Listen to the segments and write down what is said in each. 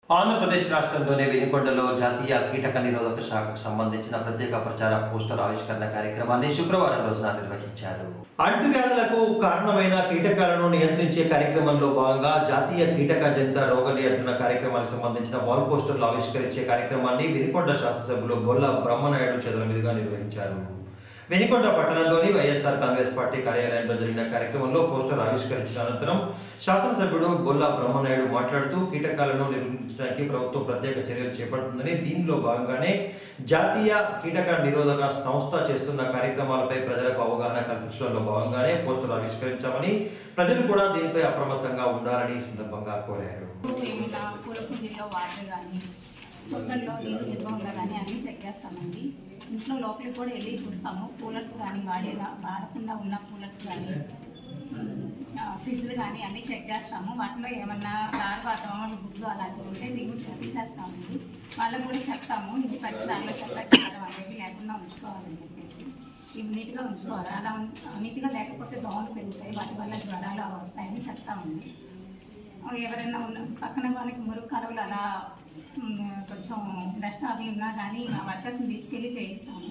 ఆంధ్రప్రదేశ్ రాష్ట్రంలోని వినుకొండలో జాతీయ కీటక నిరోధక శాఖకు సంబంధించిన ప్రత్యేక ప్రచార పోస్టర్ ఆవిష్కరణ కార్యక్రమాన్ని శుక్రవారం రోజున నిర్వహించారు అంటువ్యాధులకు కారణమైన కీటకాలను నియంత్రించే కార్యక్రమంలో భాగంగా జాతీయ కీటక జంత రోగ నియంత్రణ కార్యక్రమానికి సంబంధించిన వాల్ పోస్టర్లు ఆవిష్కరించే కార్యక్రమాన్ని వినుకొండ శాసనసభ్యులు బొల్ల బ్రహ్మనాయుడు చేతుల మీదుగా నిర్వహించారు వెనికొండ పట్టణంలోని వైఎస్ఆర్ కాంగ్రెస్ పార్టీ కార్యాలయంలో జరిగిన కార్యక్రమంలో పోస్టర్ ఆవిష్కరించిన అనంతరం శాసనసభ్యుడు బొల్లా బ్రహ్మనాయుడు మాట్లాడుతూ కీటకాలను నిర్మించడానికి ప్రభుత్వం ప్రత్యేక చర్యలు చేపడుతుందని దీనిలో భాగంగానే జాతీయ కీటక నిరోధక సంస్థ చేస్తున్న కార్యక్రమాలపై ప్రజలకు అవగాహన కల్పించడంలో భాగంగానే పోస్టర్ ఆవిష్కరించామని ప్రజలు కూడా దీనిపై అప్రమత్తంగా ఉండాలని ఈ సందర్భంగా కోరారు ఏమైనా పూల కుండీల్లో వాటర్ కానీ తొట్టల్లో నీళ్ళు నిల్వ ఉందా కానీ అన్నీ చెక్ చేస్తామండి ఇంట్లో లోపలికి కూడా వెళ్ళి చూస్తాము కూలర్స్ కానీ వాడేలా వాడకుండా ఉన్న కూలర్స్ కానీ ఫ్రిడ్జ్లు కానీ అన్నీ చెక్ చేస్తాము వాటిలో ఏమన్నా లార్వాతం గుడ్లు అలాంటివి ఉంటే దిగు తీసేస్తామండి వాళ్ళకు కూడా చెప్తాము ఇది ప్రతి దానిలో చెత్త చెదారం అనేవి లేకుండా ఉంచుకోవాలని చెప్పేసి ఇవి నీట్గా ఉంచుకోవాలి అలా ఉం- నీట్గా లేకపోతే దోమలు పెరుగుతాయి వాటి వల్ల జ్వరాలు అవి వస్తాయని చెప్తామండి ఎవరైనా ఉన్న పక్కన వాళ్ళకి మురుగు కలవలు అలా ఉమ్, కొంచెం డస్ట్ అవి ఉన్నా కానీ మా వర్కర్స్ని తీసుకెళ్ళి చేయిస్తాము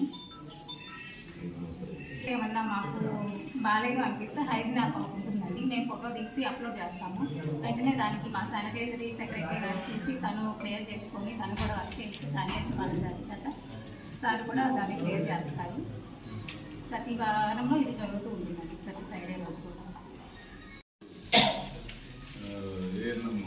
ఏమన్నా మాకు బాగాలేదు అనిపిస్తే హైజీన్ యాప్ ఉంటుందండి మేము ఫోటో తీసి అప్లోడ్ చేస్తాము వెంటనే దానికి మా శానిటైజరీ సెక్రటరీ గారు చూసి తను క్లియర్ చేసుకొని తను కూడా వర్క్ చేయించి శానిటైజర్ వాళ్ళ గారి చేత సార్ కూడా దాన్ని క్లియర్ చేస్తారు ప్రతి వారంలో ఇది జరుగుతూ ఉంటుందండి ప్రతి ఫ్రైడే రోజు కూడా ఏఎన్ఎం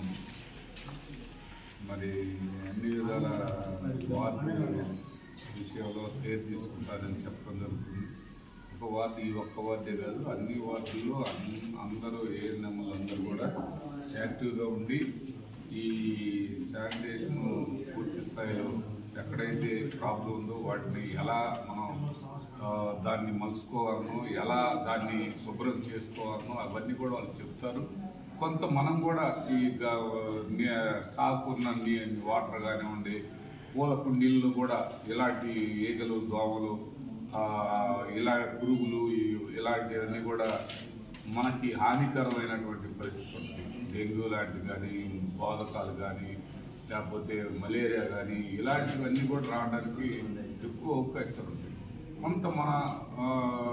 మరి అన్ని విధాల వార్డు విషయంలో కేర్ తీసుకుంటారని చెప్పడం జరుగుతుంది ఒక వార్డు ఈ ఒక్క వార్డే కాదు అన్ని వార్డుల్లో అన్ని అందరూ ఏఎన్ఎంలు అందరూ కూడా యాక్టివ్గా ఉండి ఈ శానిటేషన్ పూర్తి స్థాయిలో ఎక్కడైతే ప్రాబ్లం ఉందో వాటిని ఎలా మనం ఆ, దాన్ని మలుచుకోవాలనో ఎలా దాన్ని శుభ్రం చేసుకోవాలనో అవన్నీ కూడా వాళ్ళు చెప్తారు కొంత మనం కూడా ఈ గ- ని- స్టాక్ ఉన్న ని- వాటర్ కానివ్వండి పూల కుండీల్లో కూడా ఇలాంటి ఈగలు దోమలు ఆ, ఇలా పురుగులు ఈ- ఇలాంటివన్నీ కూడా మనకి హానికరమైనటువంటి పరిస్థితి ఉంటుంది డెంగ్యూ లాంటివి కానీ బోధకాలు కానీ లేకపోతే మలేరియా కానీ ఇలాంటివన్నీ కూడా రావడానికి ఎక్కువ అవకాశాలు ఉంటాయి కొంత మన ఆ,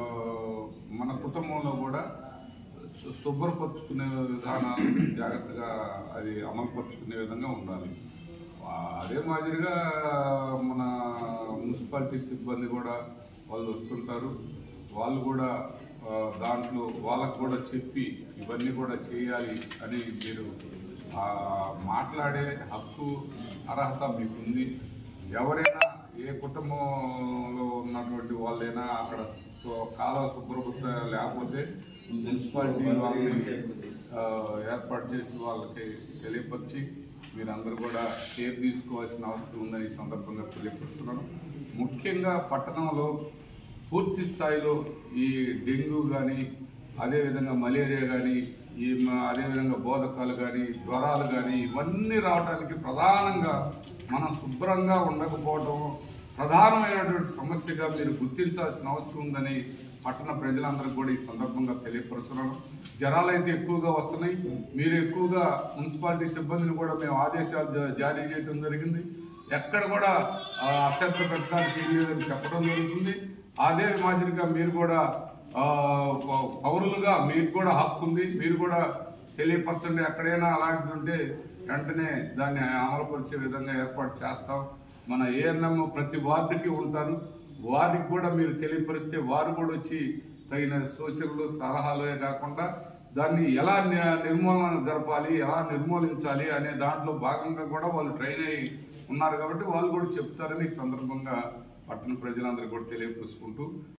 మన కుటుంబంలో కూడా శు- శుభ్రపరుచుకునే విధానాలు జాగ్రత్తగా అది అమలుపరుచుకునే విధంగా ఉండాలి ఆ, అదే మాదిరిగా మన మున్సిపాలిటీ సిబ్బంది కూడా వాళ్ళు వస్తుంటారు వాళ్ళు కూడా ఆ, దాంట్లో వాళ్ళకు కూడా చెప్పి ఇవన్నీ కూడా చేయాలి అని మీరు ఆ, మాట్లాడే హక్కు అర్హత మీకుంది ఎవరైనా ఏ కుటుంబంలో ఉన్నటువంటి వాళ్ళైనా అక్కడ సో- కాలువ శుభ్రత లేకపోతే మున్సిపాలిటీ వాళ్ళని ఆ, ఏర్పాటు చేసి వాళ్ళకి తెలియపరిచి మీరందరూ కూడా కేర్ తీసుకోవాల్సిన అవసరం ఉందని ఈ సందర్భంగా తెలియపరుస్తున్నాను ముఖ్యంగా పట్టణంలో పూర్తి స్థాయిలో ఈ డెంగ్యూ కానీ అదేవిధంగా మలేరియా కానీ ఈ మ- అదేవిధంగా బోధకాలు కానీ జ్వరాలు కానీ ఇవన్నీ రావడానికి ప్రధానంగా మనం శుభ్రంగా ఉండకపోవడం ప్రధానమైనటువంటి సమస్యగా మీరు గుర్తించాల్సిన అవసరం ఉందని పట్టణ ప్రజలందరూ కూడా ఈ సందర్భంగా తెలియపరుస్తున్నాను జ్వరాలు అయితే ఎక్కువగా వస్తున్నాయి మీరు ఎక్కువగా మున్సిపాలిటీ సిబ్బందిని కూడా మేము ఆదేశాలు జా- జారీ చేయడం జరిగింది ఎక్కడ కూడా ఆ, అశ్రద్ధ పెట్టడానికి లేదని చెప్పడం జరుగుతుంది అదే మాదిరిగా మీరు కూడా ఆ, పౌ- పౌరులుగా మీకు కూడా హక్కు ఉంది మీరు కూడా తెలియపరచండి ఎక్కడైనా అలాంటిది ఉంటే వెంటనే దాన్ని అమలుపరిచే విధంగా ఏర్పాటు చేస్తాం మన ఏఎన్ఎం ప్రతి వార్డుకి ఉంటారు వారికి కూడా మీరు తెలియపరిస్తే వారు కూడా వచ్చి తగిన సూచనలు సలహాలే కాకుండా దాన్ని ఎలా ని- నిర్మూలన జరపాలి ఎలా నిర్మూలించాలి అనే దాంట్లో భాగంగా కూడా వాళ్ళు ట్రైన్ అయ్యి ఉన్నారు కాబట్టి వాళ్ళు కూడా చెప్తారని ఈ సందర్భంగా పట్టణ ప్రజలందరూ కూడా తెలియపరుచుకుంటూ